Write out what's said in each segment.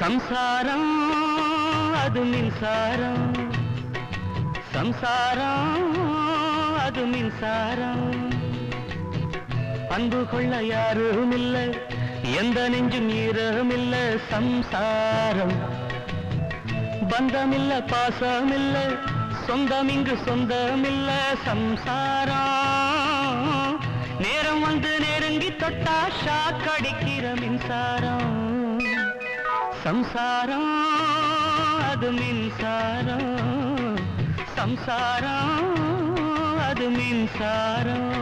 சம்சாரம் அது மின்சாரம் சம்சாரம் அது மின்சாரம் அன்பு கொள்ள யாரும் இல்ல எந்த நெஞ்சும் ஈரம் இல்ல சம்சாரம் பந்தமில்ல பாசமில்ல சொந்தம் இங்கு சொந்தமில்ல சம்சாரம் நேரம் வந்து நெருங்கி தொட்டா ஷாக் அடிக்கிற மின்சாரம் சம்சாரம் அது மின்சாரம் சம்சாரம் அது மின்சாரம்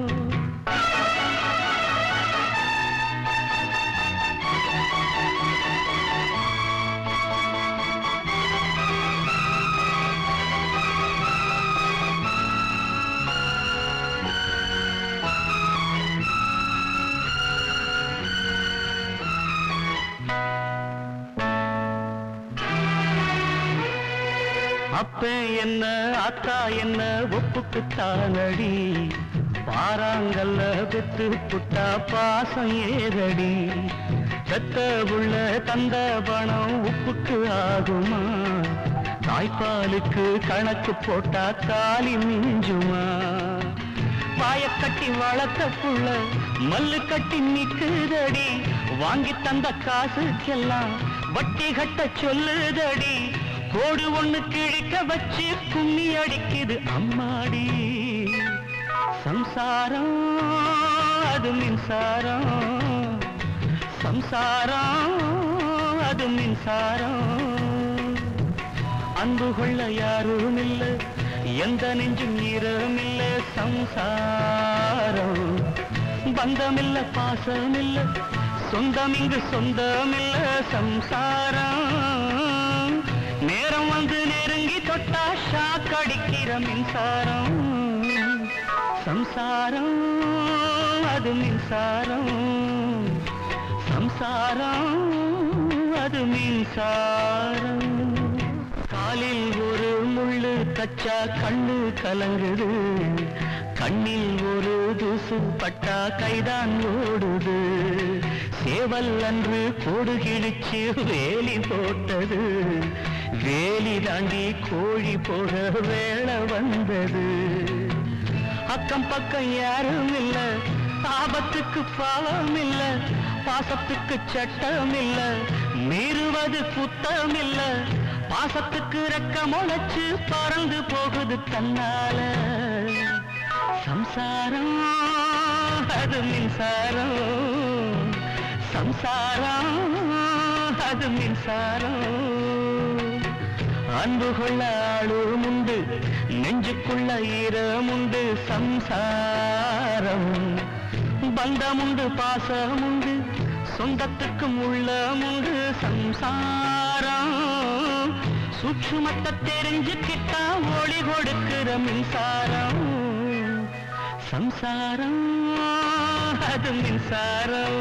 அப்ப என்ன அத்தா என்ன ஒப்புக்குத்தானடி பாறாங்கல்ல பெத்து புட்டா பாசம் ஏதடி பெத்த உள்ள தந்த பணம் உப்புக்கு ஆகுமா தாய்ப்பாலுக்கு கணக்கு போட்டா தாலி மிஞ்சுமா வாய கட்டி வளர்த்த புள்ள மல்லு கட்டி நிக்குதடி வாங்கி தந்த காசுக்கெல்லாம் வட்டி கட்ட சொல்லுதடி கோடு ஒண்ணு கிழிக்க வச்சு கும்மி அடிக்குது அம்மாடி சம்சாரம் அது மின்சாரம் சம்சாரம் அது மின்சாரம் அன்பு கொள்ள யாரும் இல்ல எந்த நெஞ்சும் ஈரம் இல்ல சம்சாரம் பந்தமில்ல பாசமில்ல சொந்தம் இங்கு சொந்தமில்ல சம்சாரம் நேரம் வந்து நெருங்கி தொட்டா ஷாக் அடிக்கிற மின்சாரம் சம்சாரம் அது மின்சாரம் சம்சாரம் அது மின்சாரம் காலில் ஒரு முள்ளு தச்சா கண்ணு கலங்குது கண்ணில் ஒரு தூசு பட்டா கைதான் ஓடுது சேவல் அன்று கோடு கிழிச்சு வேலி போட்டது வேலி தாண்டி கோழி போக வேளை வந்தது அக்கம் பக்கம் யாரும் இல்ல ஆபத்துக்கு பாவம் இல்ல பாசத்துக்கு சட்டம் இல்ல மீறுவது குத்தம் இல்ல பாசத்துக்கு ரெக்க முளைச்சு பறந்து போகுது தன்னால சம்சாரம் அது மின்சாரம் சம்சாரம் அது மின்சாரம் அன்பு கொள்ள ஆளும் உண்டு நெஞ்சுக்குள்ள ஈரமுண்டு சம்சாரம் பந்தமுண்டு பாசமுண்டு சொந்தத்துக்கும் உள்ளமுண்டு சம்சாரம் சூட்சுமத்தை தெரிஞ்சுக்கிட்டா ஒளி கொடுக்கிற மின்சாரம் சம்சாரம் அது மின்சாரம்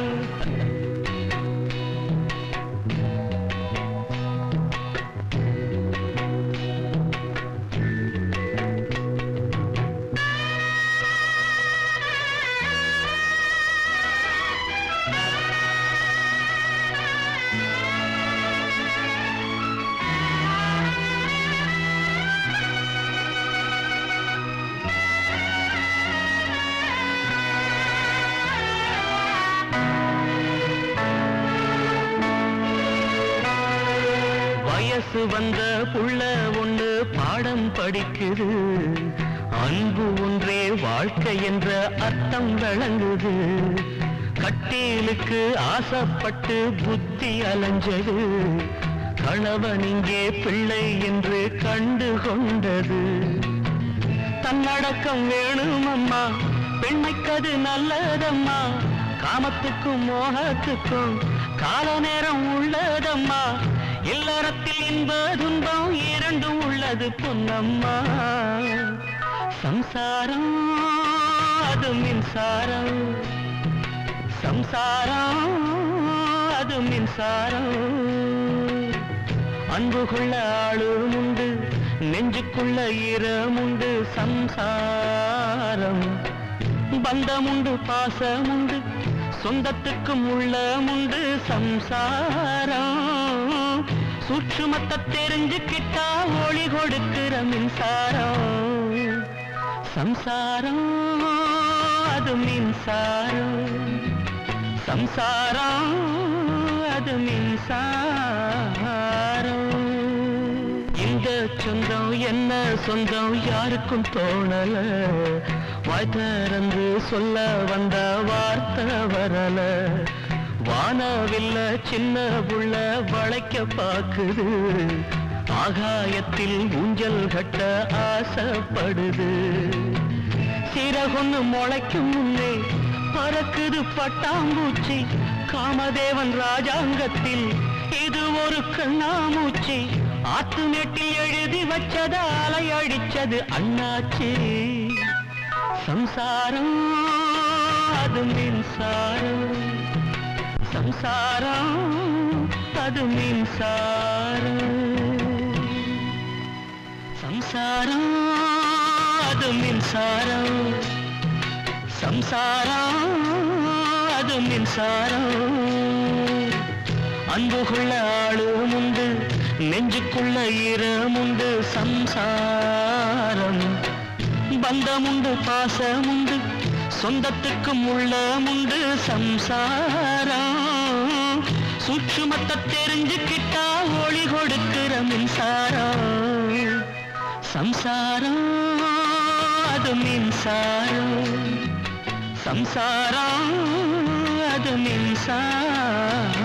வயசு வந்த புள்ள ஒண்ணு பாடம் படிக்குது அன்பு ஒன்றே வாழ்க்கை என்ற அர்த்தம் விளங்குது கட்டீலுக்கு ஆசைப்பட்டு புத்தி அலைஞ்சது கணவன் இங்கே பிள்ளை என்று கண்டு கொண்டது தன்னடக்கம் வேணும் அம்மா பெண்மைக்கது நல்லதம்மா காமத்துக்கும் மோகத்துக்கும் கால நேரம் உள்ளதம்மா இல்லறத்தில் இன்ப துன்பம் இரண்டும் உள்ளது பொன்னம்மா சம்சாரம் அது மின்சாரம் சம்சாரம் அது மின்சாரம் அன்பு கொள்ள ஆளும் உண்டு நெஞ்சுக்குள்ள ஈரமுண்டு சம்சாரம் பந்தமுண்டு பாசமுண்டு சொந்தத்துக்கும் உள்ளமுண்டு சம்சாரம் சூட்சுமத்தை தெரிஞ்சுக்கிட்டா ஒளி கொடுக்கிற மின்சாரம் சம்சாரம் அது மின்சாரம் சம்சாரம் அது மின்சாரம் இந்த சொந்தம் என்ன சொந்தம் யாருக்கும் தோணல வாய் திறந்து சொல்ல வந்த வார்த்தை வரல வானவில்ல சின்ன புள்ள வளைக்க பாக்குது ஆகாயத்தில் ஊஞ்சல் கட்ட ஆசைப்படுது சிறகொன்னு முளைக்கும் முன்னே பறக்குது பட்டாம்பூச்சி காமதேவன் ராஜாங்கத்தில் இது ஒரு கண்ணாமூச்சி ஆத்து மேட்டில் எழுதி வச்சத அலை அடிச்சது அண்ணாச்சி சம்சாரம் அது மின்சாரம் சம்சாரம் அது மின்சாரம் சம்சாரம் அது மின்சாரம் சம்சாரம் அது மின்சாரம் அன்புக்குள்ள ஆளும் உண்டு நெஞ்சுக்குள்ள ஈரமுண்டு சம்சாரம் பந்தமுண்டு பாசமுண்டு சொந்தத்துக்கும் உள்ளமுண்டு சம்சாரம் சூட்சுமத்தை தெரிஞ்சுக்கிட்டா ஒளி கொடுக்கிற மின்சாரம் சம்சாரம் அது மின்சாரம் சம்சாரம் அது மின்சாரம்